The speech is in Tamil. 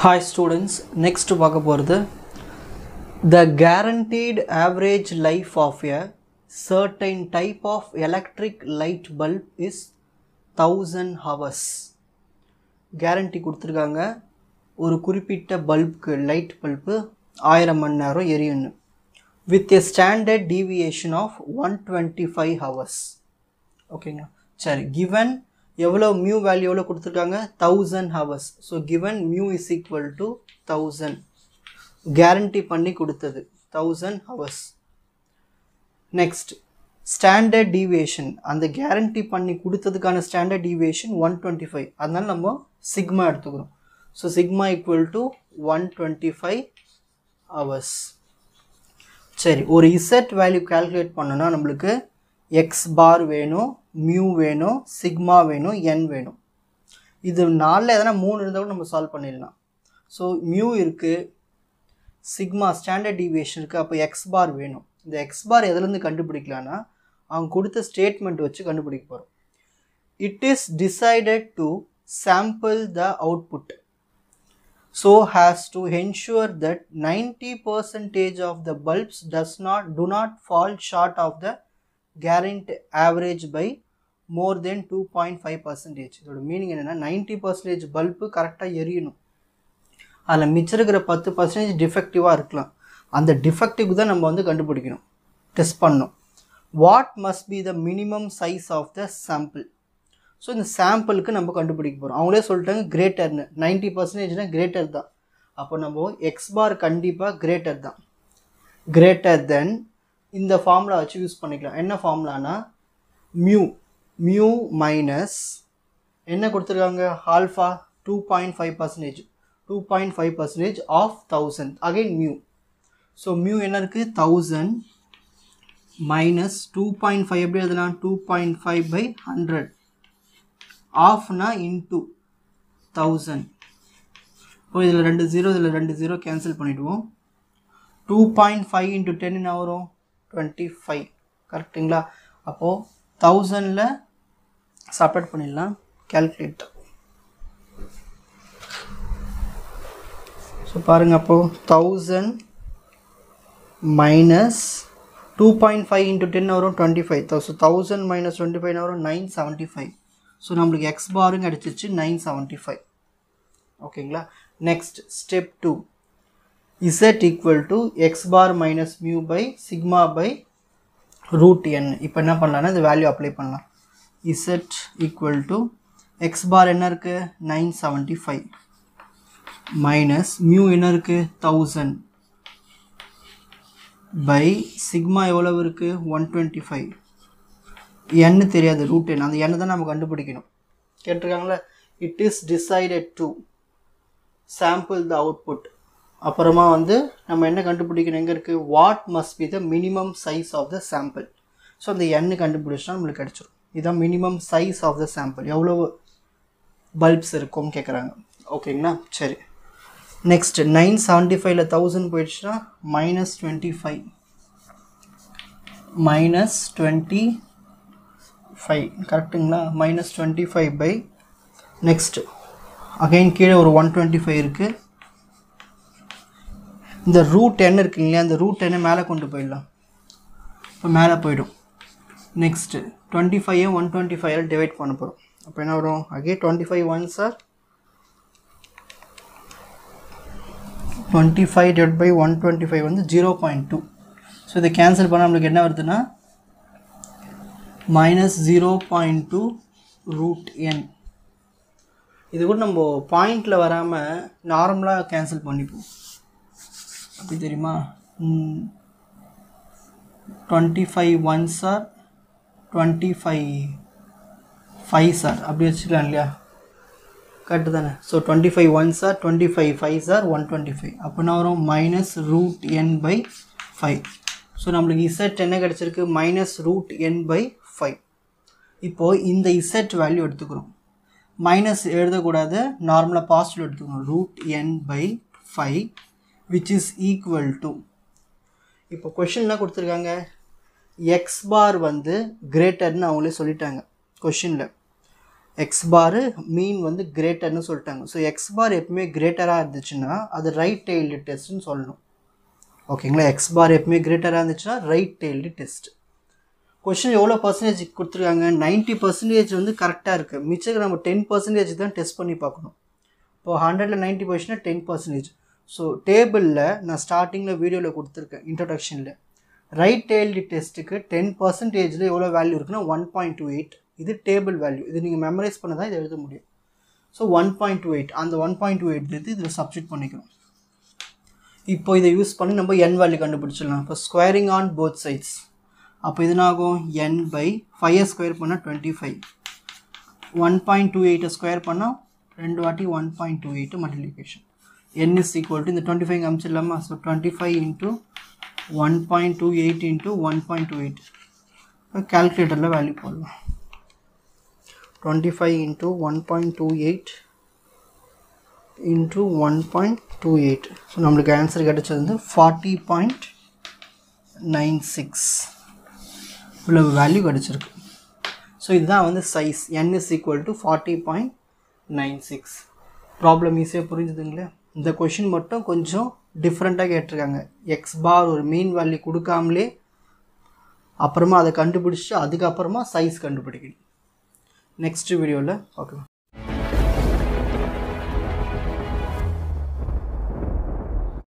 ஹாய் ஸ்டூடெண்ட்ஸ் நெக்ஸ்ட் பார்க்க போகிறது the guaranteed average life of a certain type of electric light bulb is thousand hours guarantee கொடுத்துருக்காங்க ஒரு குறிப்பிட்ட பல்புக்கு லைட் பல்பு ஆயிரம் மணி நேரம் எரியும்னு with a standard deviation of one twenty five hours ஓகேங்களா சரி கிவன் எவ்வளோ மியூ வேல்யூ எவ்வளோ கொடுத்துருக்காங்க thousand hours so given mu is equal to thousand guarantee பண்ணி கொடுத்தது thousand hours next standard deviation அந்த கேரண்டி பண்ணி கொடுத்ததுக்கான standard deviation one twenty five அதனால நம்ம சிக்மா எடுத்துக்கிறோம் so sigma equal to one twenty five hours சரி ஒரு இசட் வேல்யூ கால்குலேட் பண்ணோன்னா நம்மளுக்கு எக்ஸ் பார் வேணும் மியூ வேணும் சிக்மா வேணும் என் வேணும் இது நாலில் எதனா மூணு இருந்தால் கூட நம்ம சால்வ் பண்ணிடலாம் ஸோ மியூ இருக்குது சிக்மா ஸ்டாண்டர்ட் டீவியேஷன் இருக்குது அப்போ எக்ஸ் பார் வேணும் இந்த எக்ஸ் பார் எதுலேருந்து கண்டுபிடிக்கலான்னா அவங்க கொடுத்த ஸ்டேட்மெண்ட் வச்சு கண்டுபிடிக்க போகிறோம் it is decided to sample the output so has to ensure that 90 percentage of the bulbs does not do not fall short of the guaranteed average by more than 2.5 percentage இதோட மீனிங் என்னென்னா நைன்டி பர்சன்டேஜ் பல்பு கரெக்டாக எரியணும் அதில் மிச்சம் இருக்கிற பத்து பர்சன்டேஜ் டிஃபெக்டிவாக இருக்கலாம் அந்த டிஃபெக்டிவ் தான் நம்ம வந்து கண்டுபிடிக்கணும் டெஸ்ட் பண்ணணும் what must be the minimum size of the sample so இந்த சாம்பிளுக்கு நம்ம கண்டுபிடிக்க போகிறோம் அவங்களே சொல்லிட்டாங்க கிரேட்டர்னு நைன்ட்டி பர்சன்டேஜ்னா கிரேட்டர் தான் அப்போ நம்ம எக்ஸ் பார் கண்டிப்பாக கிரேட்டர் தான் கிரேட்டர் தென் இந்த ஃபார்முலா வச்சு யூஸ் பண்ணிக்கலாம் என்ன ஃபார்முலானா மியூ மியூ மைனஸ் என்ன கொடுத்துருக்காங்க alpha two point five percentage two point five percentage of thousand again mu so mu என்ன இருக்குது thousand minus two point five எப்படி எழுதலாம் two point five by hundred ஆஃப்னா இன்ட்டு தௌசண்ட் இப்போ இதில் ரெண்டு ஜீரோ இதில் ரெண்டு ஜீரோ கேன்சல் பண்ணிவிடுவோம் two point five into ten என்ன வரும் டுவெண்ட்டி ஃபைவ் கரெக்டுங்களா அப்போது தௌசண்டில் சப்ரேட் பண்ணிடலாம் கேல்குலேட் ஸோ பாருங்கள் அப்போது thousand minus two point five into ten வரும் twenty five so thousand minus twenty five வரும் நைன் செவன்ட்டி ஃபைவ் ஸோ நம்மளுக்கு எக்ஸ் பாரும் கிடச்சிச்சு நைன் செவன்ட்டி ஃபைவ் ஓகேங்களா next step two Z equal to X bar minus mu by sigma by root N இப்போ என்ன பண்ணலான்னா இந்த வேல்யூ அப்ளை பண்ணலாம் Z equal to X bar என்ன இருக்குது nine seventy five minus mu என்ன இருக்குது தௌசண்ட் பை சிக்மா எவ்வளவு இருக்குது ஒன் டுவெண்ட்டி ஃபைவ் எண்ணு தெரியாது ரூட் எண் அந்த எண்ணை தான் நம்ம கண்டுபிடிக்கணும் கேட்டிருக்காங்களே it is decided to sample the output அப்புறமா வந்து நம்ம என்ன கண்டுபிடிக்கணும் எங்கே இருக்குது what must be the minimum size of the sample so அந்த எண்ணு கண்டுபிடிச்சா நம்மளுக்கு கிடச்சிரும் இதுதான் minimum size of the sample எவ்வளோ பல்ப்ஸ் இருக்கும் கேட்குறாங்க ஓகேங்களா சரி நெக்ஸ்ட் நைன் செவன்ட்டி ஃபைவ்ல தௌசண்ட் போயிடுச்சுன்னா minus twenty five minus twenty five கரெக்டுங்களா minus twenty five by next again கீழே ஒரு ஒன் டுவெண்ட்டி ஃபைவ் இருக்குது இந்த ரூட் என்ன இருக்கு இல்லையா அந்த ரூட் என்ன மேலே கொண்டு போயிடலாம் இப்போ மேலே போயிடும் next twenty five one twenty five divide பண்ண போகிறோம் அப்போ என்ன வரும் அகே டுவெண்ட்டி ஃபைவ் ஒன் சார் twenty five divide by one twenty five வந்து ஜீரோ பாயிண்ட் டூ ஸோ இதை கேன்சல் பண்ணால் நம்மளுக்கு என்ன வருதுன்னா minus zero point two root N இது கூட நம்ம பாயிண்டில் வராமல் நார்மலாக கேன்சல் பண்ணிப்போம் அப்படி தெரியுமா டுவெண்ட்டி ஃபைவ் ஒன் சார் டுவெண்ட்டி ஃபைவ் ஃபைவ் சார் அப்படி வச்சுக்கலாம் இல்லையா கரெக்டு தானே ஸோ டுவெண்ட்டி ஃபைவ் ஒன் சார் டுவெண்ட்டி ஃபைவ் ஃபைவ் சார் ஒன் டுவெண்ட்டி ஃபைவ் அப்படின்னா வரும் minus root N by five so நம்மளுக்கு இசட் என்ன கிடச்சிருக்கு minus root N by five இப்போது இந்த இசட் வேல்யூ எடுத்துக்கிறோம் மைனஸ் எழுதக்கூடாது நார்மலாக பாசிட்டிவ் எடுத்துக்கணும் root N by five which is equal to இப்போ கொஷின் என்ன கொடுத்துருக்காங்க எக்ஸ் பார் வந்து கிரேட்டர்னு அவங்களே சொல்லிட்டாங்க கொஷினில் எக்ஸ் பாரு மீன் வந்து கிரேட்டர்னு சொல்லிட்டாங்க ஸோ எக்ஸ் பார் எப்பவுமே கிரேட்டராக இருந்துச்சுன்னா அது ரைட் டெய்ல்டு டெஸ்ட்னு சொல்லணும் ஓகேங்களா எக்ஸ் பார் எப்பவுமே கிரேட்டராக இருந்துச்சுன்னா ரைட் டெய்ல்டு டெஸ்ட் கொஷின் எவ்வளோ பர்சன்டேஜ் கொடுத்துருக்காங்க நைன்ட்டி பர்சன்டேஜ் வந்து கரெக்டாக இருக்குது மிச்சம் நம்ம டென் பர்சன்டேஜ் தான் டெஸ்ட் பண்ணி பார்க்கணும் இப்போ ஹண்ட்ரடில் நைன்ட்டி பர்சன்ட்னா டென் பர்சன்டேஜ் ஸோ டேபிளில் நான் ஸ்டார்டிங்கில் வீடியோவில் கொடுத்துருக்கேன் இன்ட்ரடக்ஷனில் ரைட் டெய்ல்டு டெஸ்ட்டுக்கு டென் பர்சன்டேஜில் எவ்வளோ வேல்யூ இருக்குன்னா ஒன் பாயிண்ட் டூ எயிட் இது டேபிள் வேல்யூ இது நீங்கள் மெமரைஸ் பண்ண தான் இதை எழுத முடியும் so one point two eight அந்த ஒன் பாயிண்ட் டூ எயிட் எடுத்து இதில் சப்ஸ்டிட் பண்ணிக்கிறோம் இப்போ இதை யூஸ் பண்ணி நம்ம என் வேல்யூ கண்டுபிடிச்சிடலாம் இப்போ ஸ்கொயரிங் ஆன் போத் சைட்ஸ் அப்போ இதனாகும் என் பை ஃபைவ் ஸ்கொயர் பண்ணால் twenty five one point two எயிட்டை ஸ்கொயர் பண்ணால் ரெண்டு வாட்டி one point two eight multiplication N is equal to இந்த டுவெண்ட்டி ஃபைவ் அமிச்சிடலாமா so twenty five into one point two eight into one point two eight கேல்குலேட்டரில் வேல்யூ போடலாம் twenty five into one point two eight into one point two eight so நம்மளுக்கு ஆன்சர் கிடச்சது வந்து ஃபார்ட்டி பாயிண்ட் நைன் சிக்ஸ் இவ்வளோ வேல்யூ கிடச்சிருக்கு ஸோ இதுதான் வந்து size N is equal to forty point nine six problem ஈஸியாக புரிஞ்சுதுங்களே இந்த கொஷின் மட்டும் கொஞ்சம் டிஃப்ரெண்ட்டாக கேட்டிருக்காங்க எக்ஸ் பார் ஒரு மீன் வேல்யூ கொடுக்காமலே அப்புறமா அதை கண்டுபிடிச்சி அதுக்கப்புறமா சைஸ் கண்டுபிடிக்கணும் நெக்ஸ்ட் வீடியோவில் ஓகே